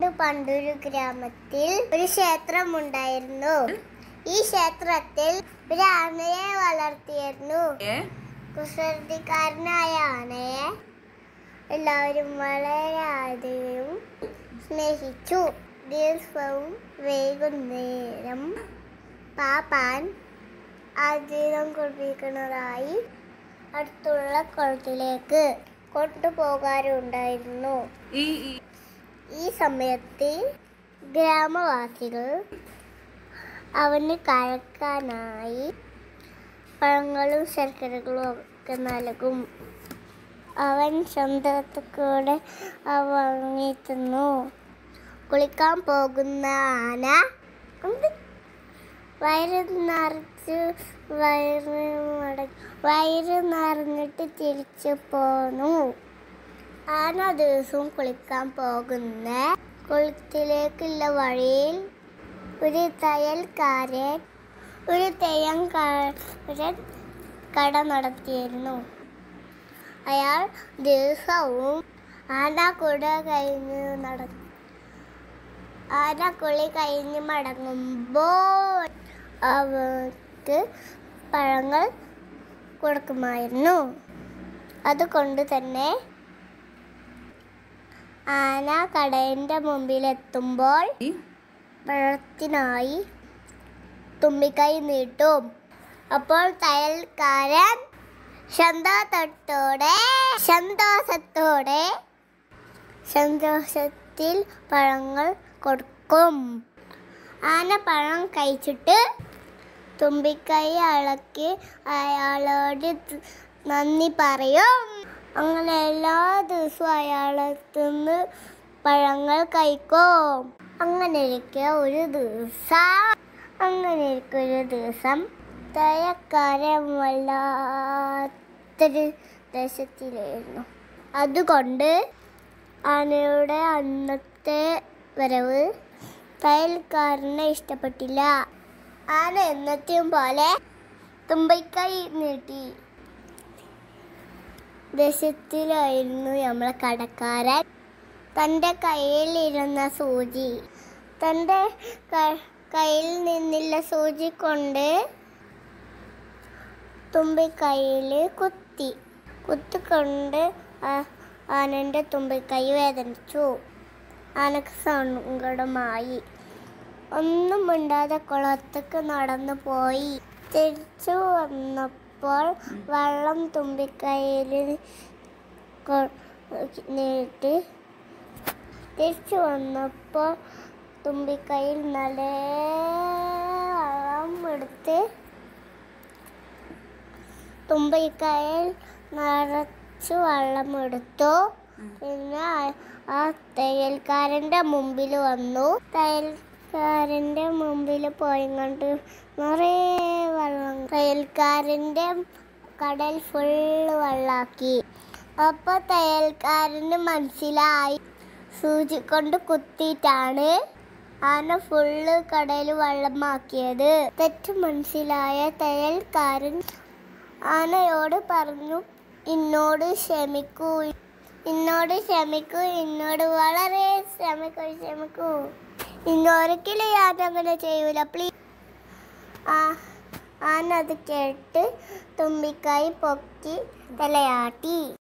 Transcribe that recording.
പണ്ടൊരു ഗ്രാമത്തിൽ ഒരു ക്ഷേത്രമുണ്ടായിരുന്നു ഈ ക്ഷേത്രത്തിൽ ഒരു ആനയെ വളർത്തിയിരുന്നു ഏ കുസൃതിക്കാരനായ ആനയെ എല്ലാവരും വളരെയധികം സ്നേഹിച്ചു ദിവസവും വൈകുന്നേരം പാപ്പാൻ ആജീവം കുളിപ്പിക്കുന്നതായി അടുത്തുള്ള കുളത്തിലേക്ക് കൊണ്ടുപോകാറുണ്ടായിരുന്നു ഈ ഈ- ഈ സമയത്ത് ഗ്രാമവാസികൾ അവന് കഴിക്കാനായി പഴങ്ങളും ശർക്കരകളും ഒക്കെ നൽകും അവൻ സ്വന്തത്തക്കൂടെ വാങ്ങി തിന്നു കുളിക്കാൻ പോകുന്ന ആന ഉണ്ട്. വയറ് നിറച്ച് വയറ് മട- വയറ് നിറഞ്ഞിട്ട് തിരിച്ചു പോന്നു ആന ദിവസവും കുളിക്കാൻ പോകുന്ന കുളത്തിലേക്കുള്ള വഴിയിൽ ഒരു തയ്യൽക്കാരൻ ഒരു തെയ്യംകാരൻ കട നടത്തിയിരുന്നു അയാൾ ദിവസവും ആന കുട കഴിഞ്ഞ് നട ആന കുളി കഴിഞ്ഞ് മടങ്ങുമ്പോൾ അവർക്ക് പഴങ്ങൾ കൊടുക്കുമായിരുന്നു അതുകൊണ്ട് തന്നെ ആന കടയുടെ മുമ്പിലെത്തുമ്പോൾ ഈ പഴത്തിനായി തുമ്പിക്കൈ നീട്ടും അപ്പോൾ തയ്യൽക്കാരൻ സന്തോഷത്തോടെ സന്തോഷത്തോടെ സന്തോഷത്തിൽ പഴങ്ങൾ കൊടുക്കും ആന പഴം കഴിച്ചിട്ട് തുമ്പിക്കൈ അളക്കി അയാളോട് ത് നന്ദി പറയും അങ്ങനെ എല്ലാ ദിവസവും അയാളെത്തുന്ന് പഴങ്ങൾ കഴിക്കും അങ്ങനെ ഇരിക്കെ ഒരു ദിവസം അങ്ങനെ ഇരിക്കെ ഒരു ദിവസം തയ്യക്കാരൻ വല്ലാത്തൊരു ദേശത്തിലായിരുന്നു അതുകൊണ്ട് ആനയുടെ അന്നത്തെ വരവ് തയ്യൽക്കാരനെ ഇഷ്ടപ്പെട്ടില്ല ആന എന്നത്തെയും പോലെ തുമ്പൈക്കൈ നീട്ടി ദേശത്തിലായിരുന്നു നമ്മളെ കടക്കാരൻ തൻ്റെ കയ്യിലിരുന്ന സൂചി തൻ്റെ ക- കയ്യിൽ നിന്നുള്ള സൂചി കൊണ്ട് തുമ്പിക്കൈയിൽ കുത്തി കുത്തിക്കൊണ്ട് ആ- ആനൻ്റെ തുമ്പിക്കൈ വേദനിച്ചു ആനക്ക് സങ്കടമായി ഒന്നും മിണ്ടാതെ കുളത്തേക്ക് നടന്നു പോയി തിരിച്ചു വന്നപ്പോൾ വെള്ളം തുമ്പിക്കൈയിൽ കൊ- നീട്ടി തിരിച്ചു വന്നപ്പോൾ തുമ്പിക്കൈയിൽ നല്ല വെള്ളം എടുത്ത് തുമ്പിക്കൈയിൽ നിറച്ച് വെള്ളം എടുത്തു പിന്നെ ആ- ആ തയ്യൽക്കാരൻ്റെ മുമ്പിൽ വന്നു തയ്യൽക്കാരൻ്റെ മുമ്പിൽ പോയി കണ്ട് നിറയെ വെള്ളം തയ്യൽക്കാരൻ്റെ കടൽ ഫുള്ള് വെള്ളാക്കി അപ്പൊ തയ്യൽക്കാരന് മനസ്സിലായി സൂചി കൊണ്ട് കുത്തിയിട്ടാണ് ആന ഫുള്ള് കടൽ വെള്ളമാക്കിയത് തെറ്റ് മനസ്സിലായ തയ്യൽക്കാരൻ ആനയോട് പറഞ്ഞു എന്നോട് ക്ഷമിക്കൂ എന്നോട് ക്ഷമിക്കൂ എന്നോട് വളരെ ക്ഷമിക്കൂ ക്ഷമിക്കൂ ഇന്നൊരിക്കലും ഞാൻ അങ്ങനെ ചെയ്യൂല പ്ലീസ് ആ ആന അത് കേട്ട് തുമ്പിക്കായി പൊക്കി തലയാട്ടി